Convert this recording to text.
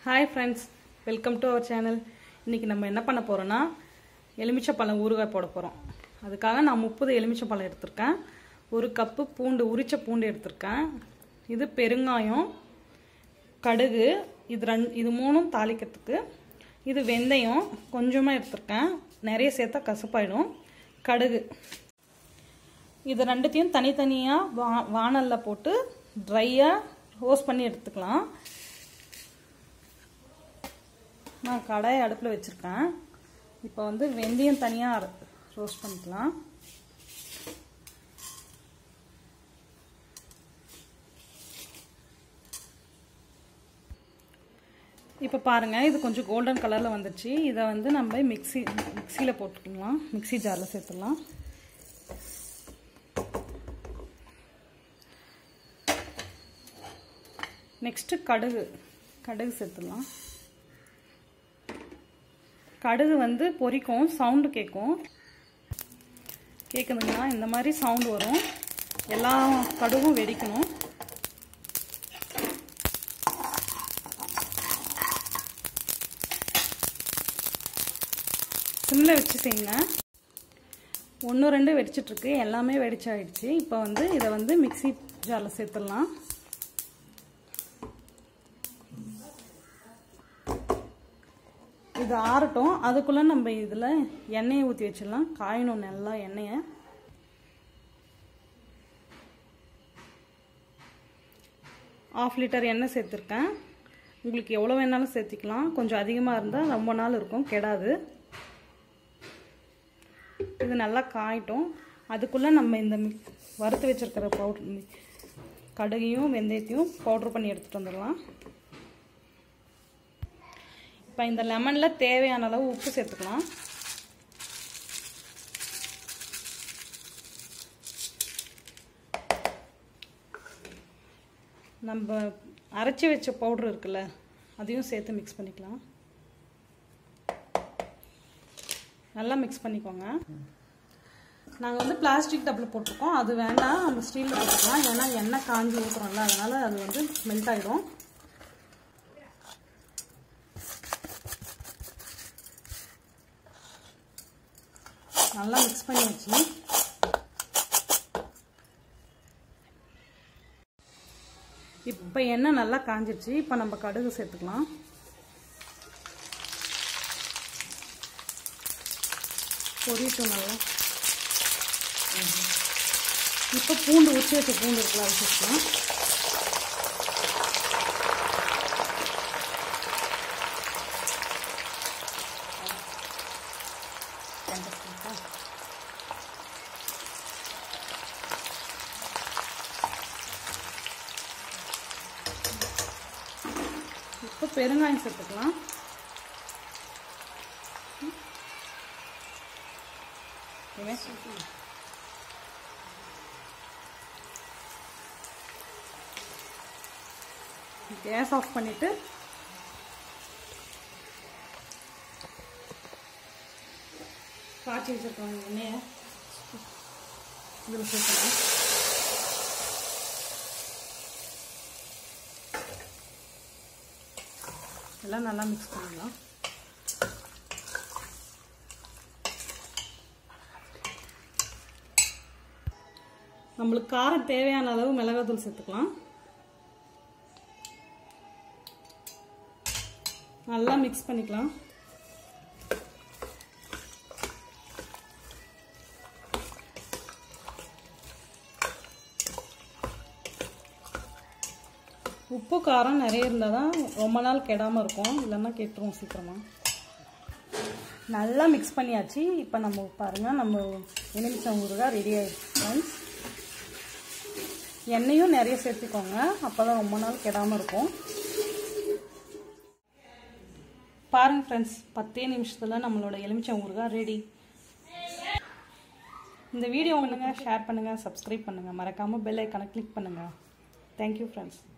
hi friends welcome to our channel இன்றைக்கி நம்ம என்ன பண்ண போகிறோன்னா எலுமிச்சப்பழம் ஊறுகாய் போட போகிறோம் அதுக்காக நான் முப்பது எலுமிச்சப்பழம் எடுத்திருக்கேன் ஒரு கப்பு பூண்டு உரிச்ச பூண்டு எடுத்திருக்கேன் இது பெருங்காயம் கடுகு இது ரெண் இது மூணும் தாளிக்கிறதுக்கு இது வெந்தயம் கொஞ்சமாக எடுத்திருக்கேன் நிறைய சேர்த்தா கசப்பாயிடும் கடுகு இது ரெண்டுத்தையும் தனித்தனியாக வா வானலில் போட்டு ட்ரையாக ரோஸ்ட் பண்ணி எடுத்துக்கலாம் நான் கடாயை அடுப்பில் வச்சுருக்கேன் இப்போ வந்து வெந்தயம் தனியாக ரோஸ்ட் பண்ணிக்கலாம் இப்போ பாருங்கள் இது கொஞ்சம் கோல்டன் கலரில் வந்துச்சு இதை வந்து நம்ம மிக்சி மிக்சியில் போட்டுக்கலாம் மிக்சி ஜாரில் சேர்த்துடலாம் நெக்ஸ்ட்டு கடுகு கடுகு சேர்த்துடலாம் கடுகு வந்து பொரிக்கும் சவுண்டு கேட்கும் கேட்குதுங்களா இந்த மாதிரி சவுண்டு வரும் எல்லா கடுகும் வெடிக்கணும் சிம்மில் வச்சு செய்யுங்க ஒன்று ரெண்டு வெடிச்சிட்ருக்கு எல்லாமே வெடிச்சாயிடுச்சு இப்போ வந்து இதை வந்து மிக்சி ஜாரில் சேர்த்துடலாம் இது ஆறட்டும் அதுக்குள்ளே நம்ம இதில் எண்ணெயை ஊற்றி வச்சிடலாம் காயணும் நல்லா எண்ணெயை ஆஃப் லிட்டர் எண்ணெய் சேர்த்துருக்கேன் உங்களுக்கு எவ்வளோ வேணாலும் சேர்த்திக்கலாம் கொஞ்சம் அதிகமாக இருந்தால் ரொம்ப நாள் இருக்கும் கெடாது இது நல்லா காயட்டும் அதுக்குள்ளே நம்ம இந்த வறுத்து வச்சுருக்கிற பவுட்ரு கடுகையும் வெந்தயத்தையும் பவுட்ரு பண்ணி எடுத்துகிட்டு வந்துடலாம் இப்போ இந்த லெமனில் தேவையான அளவு உப்பு சேர்த்துக்கலாம் நம்ம அரைச்சி வச்ச பவுட்ரு இருக்குல்ல அதையும் சேர்த்து மிக்ஸ் பண்ணிக்கலாம் நல்லா மிக்ஸ் பண்ணிக்கோங்க நாங்கள் வந்து பிளாஸ்டிக் டப்பில் போட்டிருக்கோம் அது வேண்டாம் நம்ம ஸ்டீலில் போட்டுக்கலாம் ஏன்னா எண்ணெய் காஞ்சி ஊற்றுறோம்ல அதனால் அது வந்து மெல்ட் ஆகிடும் நல்லா மிக்ஸ் பண்ணி வச்சு இப்போ எண்ணெய் நல்லா காஞ்சிருச்சு இப்போ நம்ம கடுகு சேர்த்துக்கலாம் பொரியட்டும் நல்லா இப்போ பூண்டு உச்சி வச்ச பூண்டு இருக்குல்ல அது சேர்த்துக்கலாம் இப்போ பெருங்காயம் சேர்த்துக்கலாம் கேஸ் ஆஃப் பண்ணிட்டு காய்ச்சி வச்சிருக்கோம் எண்ணெயை இதில் சேர்க்கலாம் எல்லாம் நல்லா மிக்ஸ் பண்ணிடலாம் நம்மளுக்கு காரம் தேவையான அளவு மிளகாத்தூள் சேர்த்துக்கலாம் நல்லா மிக்ஸ் பண்ணிக்கலாம் உப்பு காரம் நிறைய இருந்தால் தான் ரொம்ப நாள் கெடாமல் இருக்கும் இல்லைன்னா கெட்டுரும் சீக்கிரமாக நல்லா மிக்ஸ் பண்ணியாச்சு இப்போ நம்ம பாருங்கள் நம்ம எலுமிச்சம் ஊறுகாய் ரெடி ஆகிடுச்சு ஃப்ரெண்ட்ஸ் எண்ணெயும் நிறைய சேர்த்துக்கோங்க அப்போ தான் ரொம்ப நாள் கெடாமல் இருக்கும் பாருங்கள் ஃப்ரெண்ட்ஸ் பத்தே நிமிஷத்தில் நம்மளோட எலுமிச்சம் ஊறுகாய் ரெடி இந்த வீடியோ பண்ணுங்கள் ஷேர் பண்ணுங்கள் சப்ஸ்கிரைப் பண்ணுங்கள் மறக்காமல் பெல் ஐக்கானை கிளிக் பண்ணுங்கள் தேங்க்யூ ஃப்ரெண்ட்ஸ்